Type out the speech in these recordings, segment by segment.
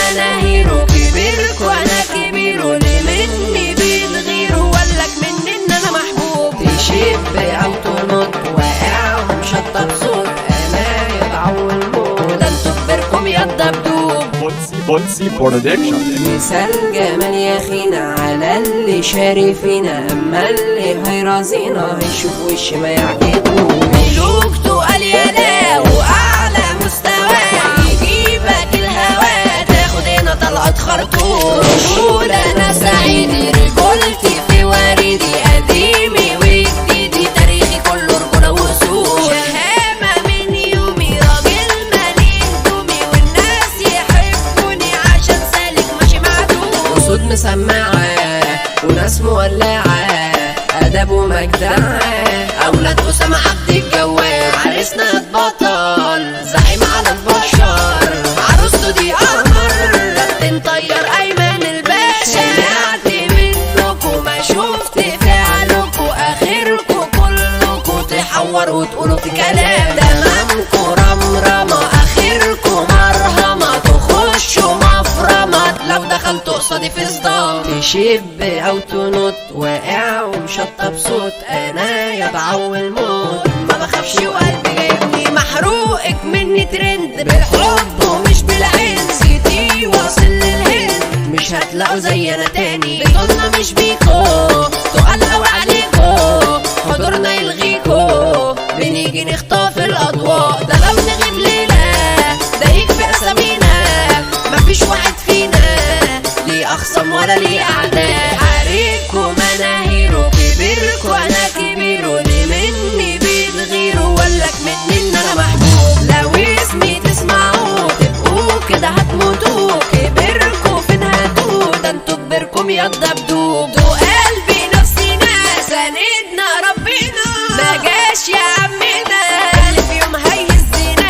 مناهيره كبيركوا انا كبيره اللي مني بتغيروا ولك مني ان انا محبوب تشب او تنط واقع ومشطب صوت انا يدعو الموت ده انتوا كبيركم يا الدبدوب Bolsi Bolsi Production. مثال جمال يا خينا على اللي شارفينا اما اللي هيرازينا هيشوف وش ما يعجبه ملوك تقال يا لا واعلى مستوى يجيبك الهوا تاخد هنا طلعت خرطوم رشود انا سعيدي رجولتي في وريدي قديمي وجديدي تاريخي كله رجوله وسود شهامه من يومي راجل مليء دومي والناس يحبوني عشان سالك ماشي معدوم وصوت مسمعه وناس مولعه ادب ومجدعه اولاد اسامه عبد الجواد عريسنا اتبطل زعيم على البشر عروسته دي قمر كابتن طيار ايمن الباشا سمعت منكم ما شفت فعلكم اخركم كلكم تحور وتقولوا في كلام تمامكم رمرمه اخركم مرهمه تخشوا مفرمه لو دخلت قصادي في صدام تشب او تنط واقع ومشطب صوت انا يدعو الموت ما بخافش وقلبي جايبني محروقك مني ترند بالحب ومش بالعين سيتي واصل للهند مش هتلاقوا زي انا تاني بطولنا مش بيكو تقال قوي عليكو حضورنا يلغيكو بنيجي نخطف الاضواء ده لو نغيب ليله ده يكفي اسامينا مفيش واحد فينا ليه اخصم ولا ليه اعداء عليكو مناهيره كبيركو انا كبيره اللي مني بتغيروا ولك مني ان انا محبوب لو اسمي تسمعوه تبقوا كده هتموتوا كبركوا فين هاتوا ده انتوا كبركم يا الدبدوب دو قلبي نفسينا ساندنا ربنا ما جاش يا عمنا اللي في يوم هيهزنا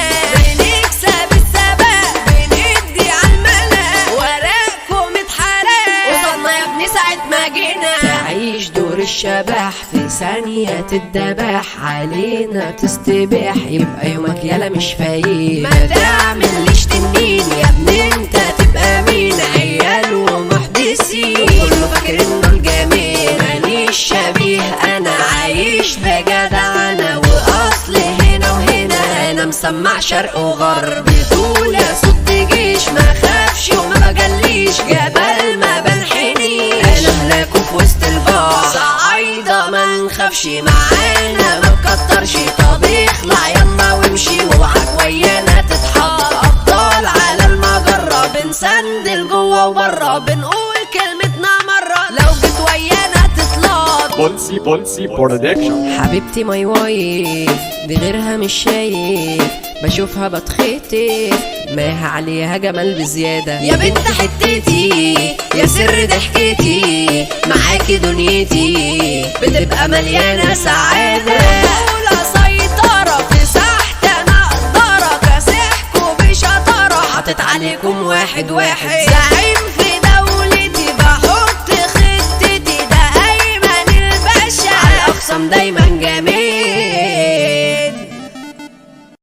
بنكسب السباق بندي عالملا وراكم اتحرق وصلنا يا ابني ساعة ما جينا تعيش دور الشبح في ثانية تدبح علينا تستباح يبقى يومك يالا مش فايق ما تعمليش تنين يا ابني انت تبقى مين عيال ومحدثين كله فاكر انه الجميل ماليش شبيه انا عايش بجدع انا واصل هنا وهنا انا مسمع شرق وغرب طول صد جيش ما خافش وما بجليش جبل ما بنحني انا هلاكوا في وسط البحر صعايدة ما نخافش معانا ما تكترش طب اخلع يلا وامشي واوعك ويانا تتحط ابطال على المجرة بنسندل جوه وبره بنقول كلمتنا مرة لو جيت ويانا تطلع Bolsi Bolsi Production. حبيبتي ماي وايف دي غيرها مش شايف بشوفها بتخطف ماها عليها جمال بزيادة يا بنت حتتي يا سر ضحكتي معاكي دنيتي بتبقى مليانة سعادة أولى سيطرة في ساحتي أنا أقدرك أسحكوا بشطارة حاطط عليكم واحد واحد زعيم في دولتي بحط خطتي ده أيمن الباشا على الأقسام دايما